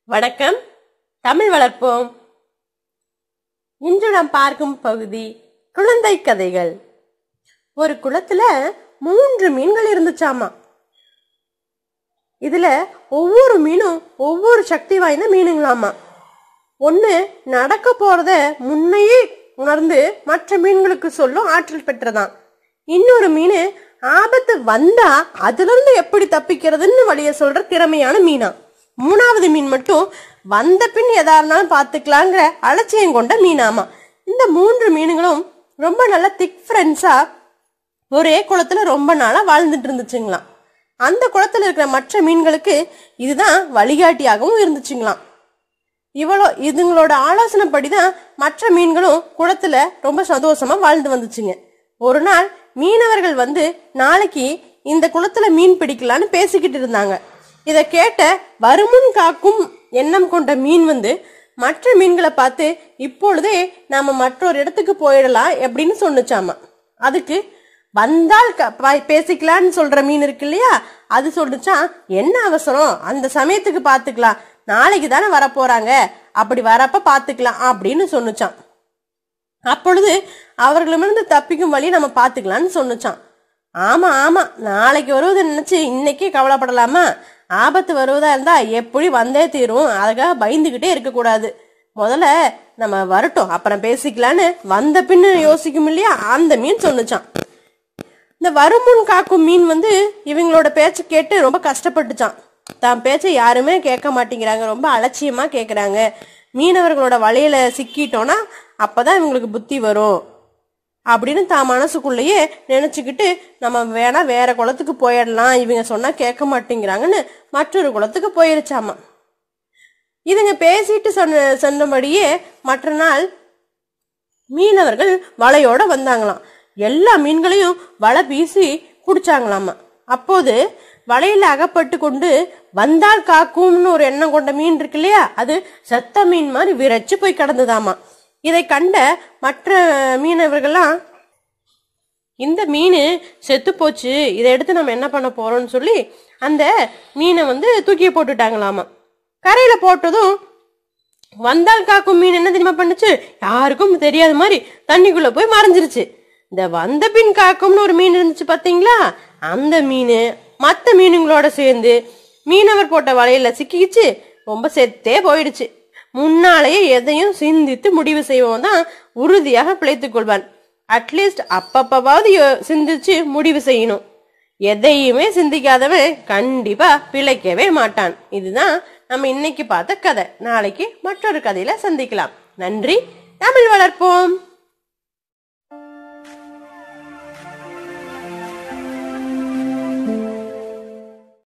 வணக்கம் தமிழ் வளர்ப்போம் இன்று நாம் பார்க்கும் பகுதி குழந்தை கதைகள் ஒரு குளத்துல மூன்று மீன்கள் இருந்துச்சாமா இதுல ஒவ்வொரு மீனும் ஒவ்வொரு சக்தி வாய்ந்த மீனுங்களாமா ஒண்ணு நடக்க போறத முன்னையே உணர்ந்து மற்ற மீன்களுக்கு சொல்லும் ஆற்றல் பெற்றதாம் இன்னொரு மீன் ஆபத்து வந்தா அதுல இருந்து எப்படி தப்பிக்கிறதுன்னு வழிய சொல்ற திறமையான மீனா மூணாவது மீன் மட்டும் வந்த பின் எதா இருந்தாலும் பாத்துக்கலாங்கிற அலட்சியம் கொண்ட மீனாமா இந்த மூன்று மீனுங்களும் ரொம்ப நல்ல திக் ஃப்ரெண்ட்ஸா ஒரே குளத்துல ரொம்ப நாளா வாழ்ந்துட்டு இருந்துச்சுங்களாம் அந்த குளத்துல இருக்கிற மற்ற மீன்களுக்கு இதுதான் வழிகாட்டியாகவும் இருந்துச்சுங்களாம் இவ்வளோ இதுங்களோட ஆலோசனைப்படி தான் மற்ற மீன்களும் குளத்துல ரொம்ப சந்தோஷமா வாழ்ந்து வந்துச்சுங்க ஒரு நாள் மீனவர்கள் வந்து நாளைக்கு இந்த குளத்துல மீன் பிடிக்கலான்னு பேசிக்கிட்டு இருந்தாங்க இத கேட்ட வருமுன் காக்கும் எண்ணம் கொண்ட மீன் வந்து மற்ற மீன்களை பார்த்து இப்பொழுதே நாம மற்றொரு இடத்துக்கு போயிடலாம் எப்படின்னு சொன்னுச்சாமா அதுக்கு வந்தால் க- ப- பேசிக்கலாம்னு சொல்ற மீன் இருக்கு இல்லையா அது சொல்லுச்சான் என்ன அவசரம் அந்த சமயத்துக்கு பாத்துக்கலாம் நாளைக்கு தானே வரப்போறாங்க அப்படி வரப்ப பாத்துக்கலாம் அப்படின்னு சொன்னுச்சான் அப்பொழுது அவர்களிடமிருந்து தப்பிக்கும் வழி நம்ம பாத்துக்கலாம்னு சொன்னுச்சான் ஆமா ஆமா நாளைக்கு வருவதை நினைச்சு இன்னைக்கே கவலைப்படலாமா ஆபத்து வருவதா இருந்தா எப்படி வந்தே தீரும் அதுக்காக பயந்துகிட்டே இருக்க கூடாது முதல்ல நம்ம வரட்டும் அப்புறம் பேசிக்கலான்னு வந்த பின்னு யோசிக்கும் இல்லையா அந்த மீன் சொன்னுச்சான் இந்த வருமுன் காக்கும் மீன் வந்து இவங்களோட பேச்சை கேட்டு ரொம்ப கஷ்டப்பட்டுச்சான் தான் பேச்சை யாருமே கேட்க மாட்டேங்கிறாங்க ரொம்ப அலட்சியமா கேக்குறாங்க மீனவர்களோட வலையில சிக்கிட்டோம்னா அப்பதான் இவங்களுக்கு புத்தி வரும் அப்படின்னு தான் மனசுக்குள்ளேயே நினைச்சுக்கிட்டு நம்ம வேணா வேற குளத்துக்கு போயிடலாம் இவங்க சொன்னா கேட்க மாட்டேங்கிறாங்கன்னு மற்றொரு குளத்துக்கு போயிருச்சாமா இதுங்க பேசிட்டு சொன்ன சொன்னபடியே மற்ற நாள் மீனவர்கள் வலையோட வந்தாங்களாம் எல்லா மீன்களையும் வலை வீசி குடிச்சாங்களாமா அப்போது வலையில அகப்பட்டு கொண்டு வந்தால் காக்கும்னு ஒரு எண்ணம் கொண்ட மீன் இருக்கு இல்லையா அது செத்த மீன் மாதிரி விரைச்சு போய் கிடந்ததாமா இதை கண்ட மற்ற மீனவர்கள்லாம் இந்த மீன் செத்து போச்சு இதை எடுத்து நம்ம என்ன பண்ண போறோம்னு சொல்லி அந்த மீனை வந்து தூக்கி போட்டுட்டாங்களாமா கரையில போட்டதும் வந்தால் காக்கும் மீன் என்ன தெரியுமா பண்ணுச்சு யாருக்கும் தெரியாத மாதிரி தண்ணிக்குள்ள போய் மறைஞ்சிருச்சு இந்த வந்த பின் காக்கும்னு ஒரு மீன் இருந்துச்சு பாத்தீங்களா அந்த மீன் மத்த மீனுங்களோட சேர்ந்து மீனவர் போட்ட வலையில சிக்கிச்சு ரொம்ப செத்தே போயிடுச்சு முன்னாலேயே எதையும் சிந்தித்து முடிவு செய்வோம் தான் உறுதியாக பிழைத்துக் கொள்வான் அட்லீஸ்ட் அப்பப்பவாவது யோ- சிந்திச்சு முடிவு செய்யணும் எதையுமே சிந்திக்காதவன் கண்டிப்பா பிழைக்கவே மாட்டான் இதுதான் நம்ம இன்னைக்கு பார்த்த கதை நாளைக்கு மற்றொரு கதையில சந்திக்கலாம் நன்றி தமிழ் வளர்ப்போம்